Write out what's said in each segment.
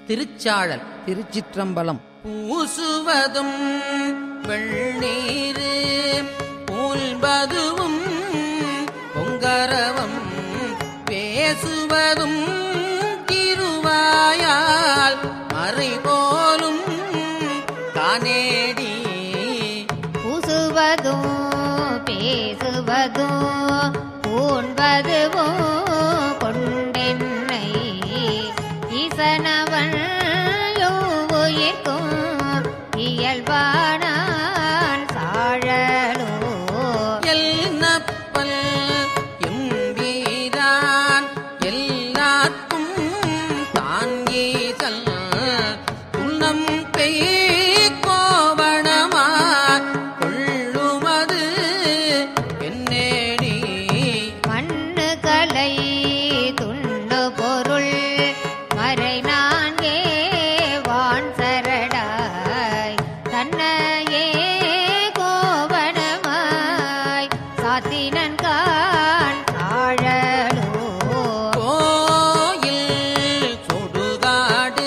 திருச்சாழல் திருச்சிற்றம்பலம் பூசுவதும் வெள்ளீரு பூல்பதுவும் பொங்கரவம் பேசுவதும் திருவாயால் மறை போலும் தானேடி பூசுவதும் பேசுவதும் பூண்பதுவும் கொண்டென்னை ஈசனவன் உயிர்க்கும் இயல்பானான் சாழலோ எல்நப்பல் எம்பீரான் எல்லாத்தும் தாங்கீசல் துண்ணம் பெய் கோவணமா கொள்ளுமது என்னேடி மண்ணு கலை துண்ணு பொருள் மறை நான்கே வான் சரடாய் தன்னையே கோவணமாய் சாத்தினன் கான் சாழலோ கோயில் சுடுகாடு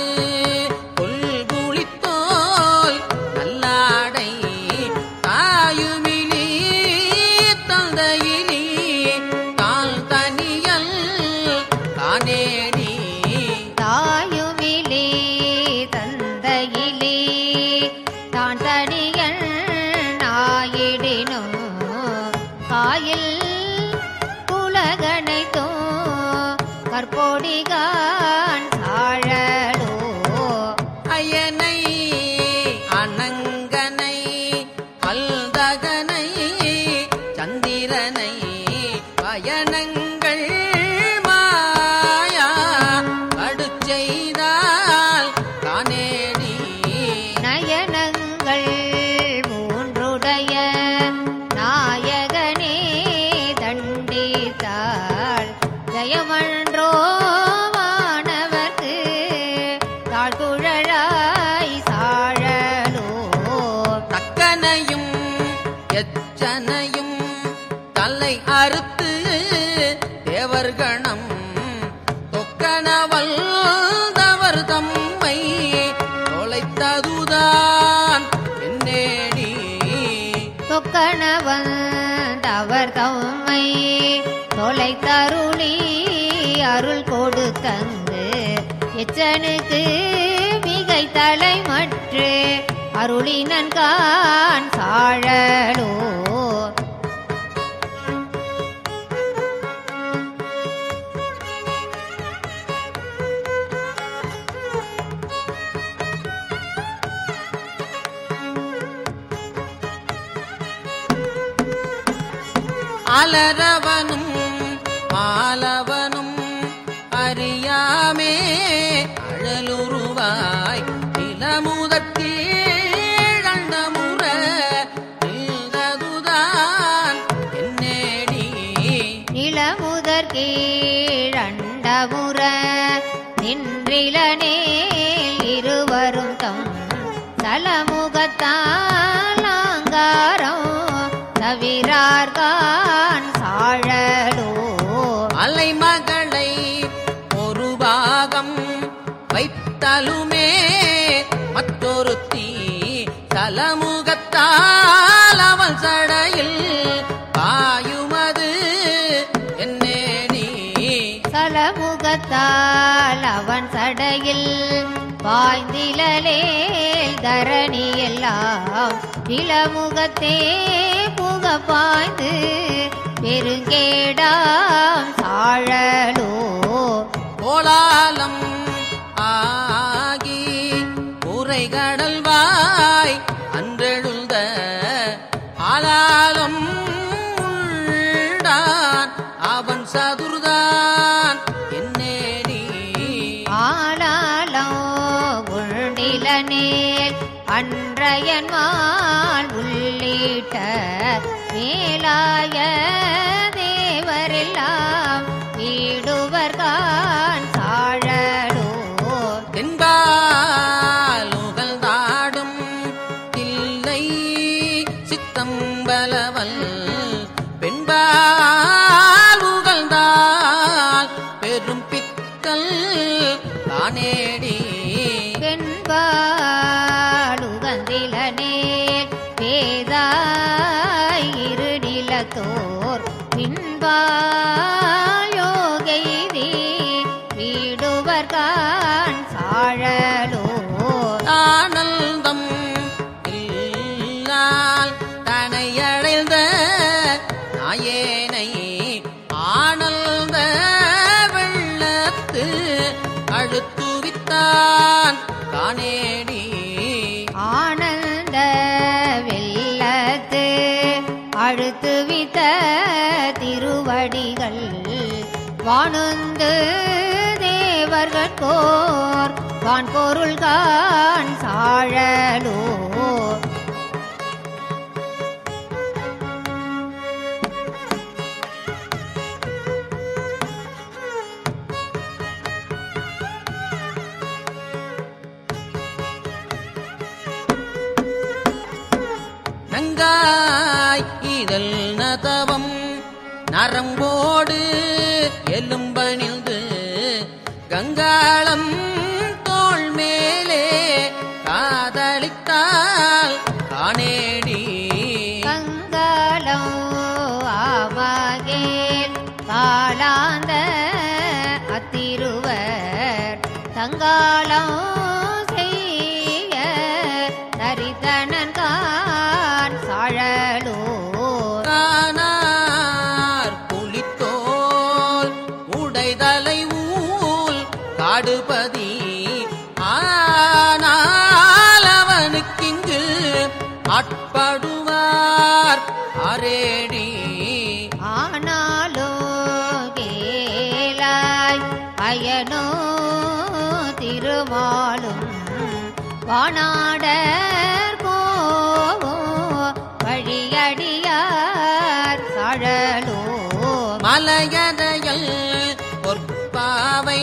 கொல்புளித்தோல் நல்லாடை தாயுமிலி தந்தையிலி தால் தனியல் தானேடி தாயுமிலே தந்தையிலே தான் தனியன் நாயிடினும் காயில் குலகணைத்தோ கற்பொடிகான் சாழலோ அயனை அனங்கனை பல்தகனை சந்திரனை பயணங்கள் மாயா அடுச்செய்தால் தானேடி நயனங்கள் மூன்றுடைய நாயகனே தண்டித்தாள் ஜெயமன்றோ வானவர்க்கு தாழ்குழலாய் சாழலோ தக்கனையும் எச்சனையும் தலை அறுத்து தேவர்கணம் தொக்கனவல் தவர் தம்மை தொலைத்ததுதான் என்னேடி தொக்கணவன் தவர் தம்மை தொலை தருளி அருள் கொடுத்தந்து எச்சனுக்கு மிகை தலைமற்று அருளினன் கான் சாழலோ அலரவனும் மாலவனும் அறியாமே அழலுருவாய் நிலமுதத்தீழண்டமுற நின்றதுதான் என்னேடி நிலமுதற் கீழண்டமுற நின்றிலனேல் இருவரும் தம் தலமுகத்தாலாங்காரம் தவிரார்கான் சாழலோ அலைமகளை ஒரு பாகம் வைத்தலுமே மற்றொருத்தி தலமுகத்தால் அவள் சடையில் பாயுமது என்னேடி சலமுகத்தால் அவன் சடையில் பாய்ந்திலேல் தரணி எல்லாம் இளமுகத்தே புக பாய்ந்து பெருங்கேடாம் சாழலோ கோலாலம் ஆகி உரைகடல்வாய் அன்றெழுந்த ஆலாலம் உண்டான் அவன் சதுர்தான் என்னேடி ஆனாலோ உள்நிலனேல் அன்றையன்மால் உள்ளிட்ட மேலாய தேவரெல்லாம் வீடுவர்கான் சாழலோ தென்பாலுகள் தாடும் தில்லை சித்தம்பலவல் பெண்பாலுகள் தான் பெரும் பித்தல் தானேடி தான் சாழலோ ஆனந்தம் இல்லால் தனையடைந்த நாயேனை ஆனந்த வெள்ளத்து அழுத்துவித்தான் காணேடி ஆனந்த வெள்ளத்து அழுத்துவித்த திருவடிகள் வானுந்து தேவர்கோர் வான்பொருள்கான் சாழலோ நங்காய் இதழ் நதவம் நரம்போடு எலும்பணிந்து கங்காளம் தோள் மேலே காதலித்தால் காணேடி கங்காலம் ஆவாகேல் காலாந்த அத்திருவர் தங்காலம் செய்ய தரித்தனன்கான் சாழலோ கானார் புலித்தோல் உடைதலை ஊல் காடுபதி ஆனால் அவனுக்கிங்கு ஆட்படுவார் அரேடி ஆனாலோ கேளாய் அயனோ திருமாலும் வானாடர் போவோ வழியடியார் சழலோ மலையதையல் பொற்பாவை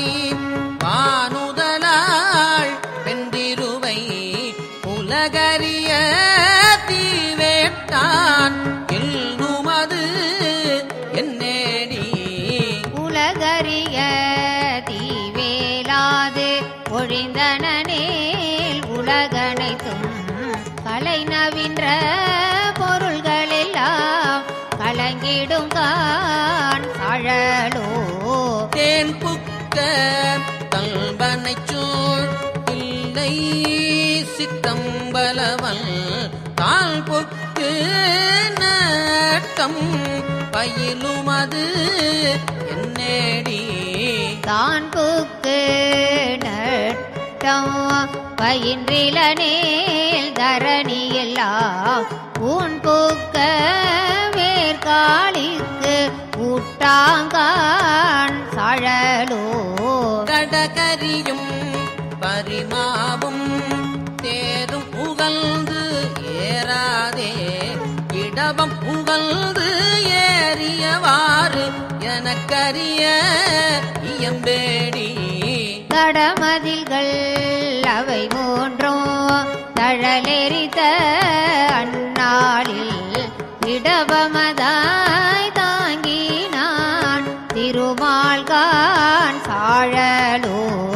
வானுதலாள் வெந்திருவை உலகறிய தீவேட்டான் எல்லுமது என்னேடி உலகறிய தீவேலாது ஒழிந்தனேல் உலகனைத்தும் கலை நவின்ற பொருள்களெல்லாம் கலங்கிடும் கான் சழலோ தேன் புக்க கல்வனைச் சூழ் இல்லை சித்தம்பலவன் தால் பொக்கு நட்டம் பயிலுமது என்னேடி தான் புக்கு நட்டம் பயின்றிலனேல் தரணி எல்லாம் ஊன் புக்க வேர்காலிக்கு ஊட்டாங்கான் சழலோ கடகரியும் பரிமாவும் தேரும் உகழ்ந்து ஏறாதே இடவம் உகழ்ந்து ஏறியவாறு எனக்கரிய இயம்பேடி தடமதில்கள் அவை மூன்றும் தழலெறித்த அந்நாளில் இடவமதாய் தாங்கினான் திருமால்கான் சாழலோ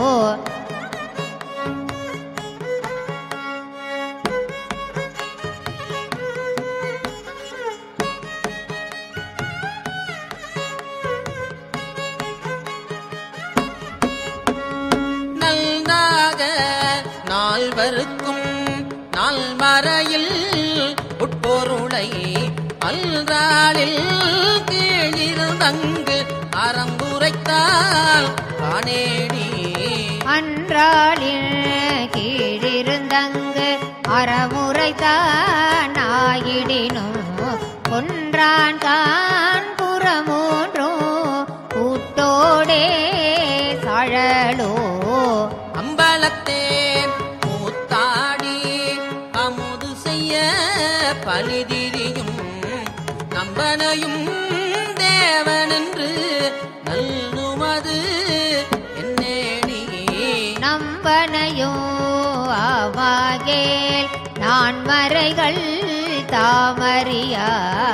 நல்தாக நால்வருக்கும் நால்மறையில் உட்பொருளை அல்றாளில் கீழிருந்தங்கு அறம்புரைத்தால் காணேடி அன்றாளில் கீழிருந்தங்கு அறமுறைத்தான் ஆயிடினும் கொன்றான் கான் புறமூன்றோ கூட்டோடே சழலோ அம்பலத்தே மூத்தாடி அமுது செய்ய பலிதிரியும் நம்பனையும் தேவனென்று நல்லுமது என்னேடி நம்பனையோ ஆவாகேல் நான் மறைகள் தாமறியா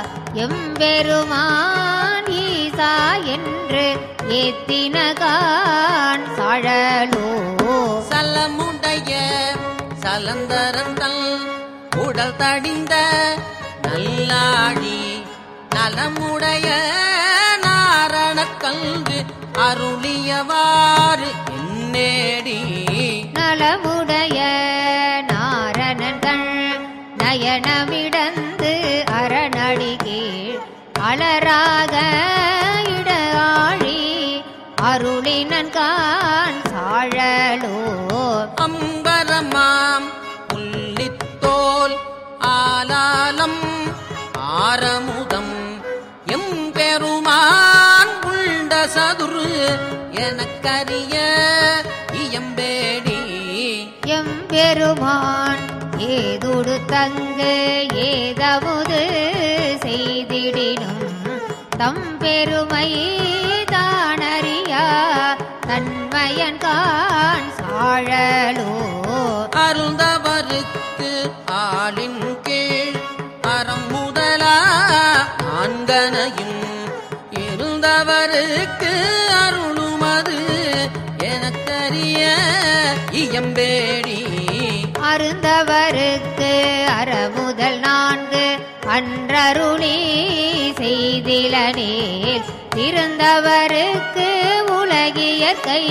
எம்பெருமான் ஈசா என்று ஏத்தினகான் சழலோ சலமுடைய சலந்தரந்தல் உடல் தடிந்த நல்லாழி நலமுடைய நாரணக்கல்வி அருளியவாறு என்னே ஐயம்பேடி நலமுடைய நாரணன் தன் நயனமிடந்து அரணடி கீழ் அலராக இடாழி அருளினன் கான் சாழலோ அம்பரமாம் புள்ளித்தோல் ஆலாலம் ஆரமுதம் எம்பெருமான் உண்ட சதுரு எனக்கரிய இயம்பேடி எம்பெருமான் ஏதுடு தங்கு ஏதமுது செய்திடினும் தம் பெருமை தானறியா தன்மயன் கான் சாழலோ அருந்தவருக்கு ஆளின் கீழ் அறம் முதலா ஆண்கனையும் இருந்தவருக்கு அருளுமது எனக்கரிய இயம்பேடி அருந்தவருக்கு அறமுதல் நான்கு அன்றருளி செய்திலனேல் திருந்தவருக்கு உலகியற்கை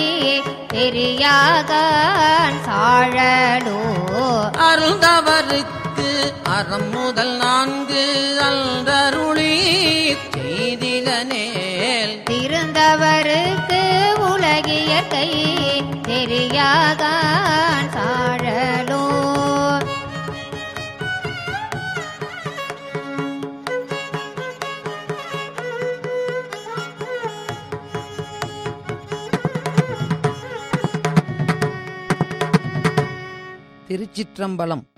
தெரியாகான் சாழலோ அருந்தவருக்கு அறம் முதல் நான்கு அல்தருளி செய்திலனேல் திருந்தவருக்கு உலகியற்கை தெரியாகான் சாழலோ திருச்சிற்றம்பலம்